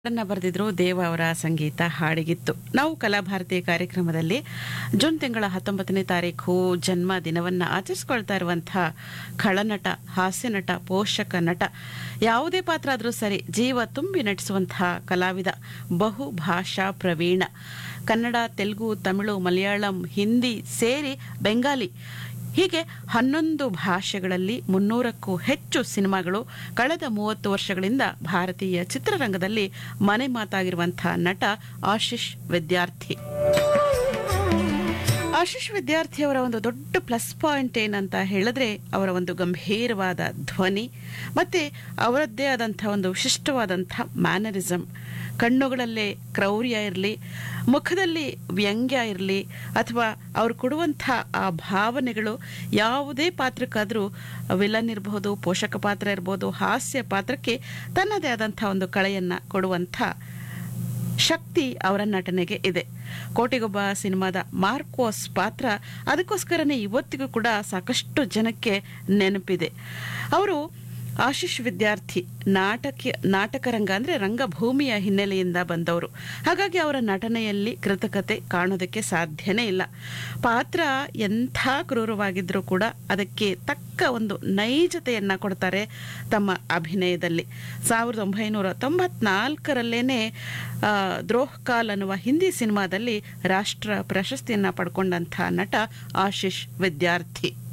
ಹಾಡನ್ನ ಬರೆದಿದ್ರು ದೇವ ಅವರ ಸಂಗೀತ ಹಾಡಿಗಿತ್ತು ನಾವು ಕಲಾಭಾರತಿ ಕಾರ್ಯಕ್ರಮದಲ್ಲಿ ಜೂನ್ ತಿಂಗಳ ಹತ್ತೊಂಬತ್ತನೇ ತಾರೀಕು ಜನ್ಮ ದಿನವನ್ನ ಆಚರಿಸ್ಕೊಳ್ತಾ ಇರುವಂತಹ ಖಳನಟ ಹಾಸ್ಯ ನಟ ಪೋಷಕ ನಟ ಯಾವುದೇ ಪಾತ್ರ ಆದರೂ ಸರಿ ಜೀವ ತುಂಬಿ ನಟಿಸುವಂತಹ ಕಲಾವಿದ ಬಹು ಭಾಷಾ ಪ್ರವೀಣ ಕನ್ನಡ ತೆಲುಗು ತಮಿಳು ಮಲಯಾಳಂ ಹಿಂದಿ ಸೇರಿ ಬೆಂಗಾಲಿ ಹೀಗೆ ಹನ್ನೊಂದು ಭಾಷೆಗಳಲ್ಲಿ ಮುನ್ನೂರಕ್ಕೂ ಹೆಚ್ಚು ಸಿನಿಮಾಗಳು ಕಳೆದ ಮೂವತ್ತು ವರ್ಷಗಳಿಂದ ಭಾರತೀಯ ಚಿತ್ರರಂಗದಲ್ಲಿ ಮನೆ ಮಾತಾಗಿರುವಂತಹ ನಟ ಆಶಿಷ್ ವಿದ್ಯಾರ್ಥಿ ಆಶಿಷ್ ವಿದ್ಯಾರ್ಥಿ ಅವರ ಒಂದು ದೊಡ್ಡ ಪ್ಲಸ್ ಪಾಯಿಂಟ್ ಏನಂತ ಹೇಳಿದ್ರೆ ಅವರ ಒಂದು ಗಂಭೀರವಾದ ಧ್ವನಿ ಮತ್ತೆ ಅವರದ್ದೇ ಆದಂಥ ಒಂದು ವಿಶಿಷ್ಟವಾದಂಥ ಮ್ಯಾನರಿಸಮ್ ಕಣ್ಣುಗಳಲ್ಲೇ ಕ್ರೌರ್ಯ ಇರಲಿ ಮುಖದಲ್ಲಿ ವ್ಯಂಗ್ಯ ಇರಲಿ ಅಥವಾ ಅವ್ರು ಕೊಡುವಂಥ ಆ ಭಾವನೆಗಳು ಯಾವುದೇ ಪಾತ್ರಕ್ಕಾದರೂ ವಿಲನ್ ಇರಬಹುದು ಪೋಷಕ ಪಾತ್ರ ಇರ್ಬೋದು ಹಾಸ್ಯ ಪಾತ್ರಕ್ಕೆ ತನ್ನದೇ ಆದಂಥ ಒಂದು ಕಳೆಯನ್ನು ಕೊಡುವಂಥ ಶಕ್ತಿ ಅವರ ನಟನೆಗೆ ಇದೆ ಕೋಟಿಗೊಬ್ಬ ಸಿನಿಮಾದ ಮಾರ್ಕೋಸ್ ಪಾತ್ರ ಅದಕ್ಕೋಸ್ಕರನೇ ಇವತ್ತಿಗೂ ಕೂಡ ಸಾಕಷ್ಟು ಜನಕ್ಕೆ ನೆನಪಿದೆ ಅವರು ಆಶಿಷ್ ವಿದ್ಯಾರ್ಥಿ ನಾಟಕ ನಾಟಕರಂಗ ಅಂದರೆ ರಂಗಭೂಮಿಯ ಹಿನ್ನೆಲೆಯಿಂದ ಬಂದವರು ಹಾಗಾಗಿ ಅವರ ನಟನೆಯಲ್ಲಿ ಕೃತಕತೆ ಕಾಣೋದಕ್ಕೆ ಸಾಧ್ಯನೇ ಇಲ್ಲ ಪಾತ್ರ ಎಂಥ ಕ್ರೂರವಾಗಿದ್ರೂ ಕೂಡ ಅದಕ್ಕೆ ತಕ್ಕ ಒಂದು ನೈಜತೆಯನ್ನು ಕೊಡ್ತಾರೆ ತಮ್ಮ ಅಭಿನಯದಲ್ಲಿ ಸಾವಿರದ ಒಂಬೈನೂರ ತೊಂಬತ್ನಾಲ್ಕರಲ್ಲೇನೆ ದ್ರೋಹ್ ಕಾಲ್ ಅನ್ನುವ ಹಿಂದಿ ಸಿನಿಮಾದಲ್ಲಿ ರಾಷ್ಟ್ರ ಪ್ರಶಸ್ತಿಯನ್ನು ಪಡ್ಕೊಂಡಂಥ ನಟ ಆಶಿಷ್ ವಿದ್ಯಾರ್ಥಿ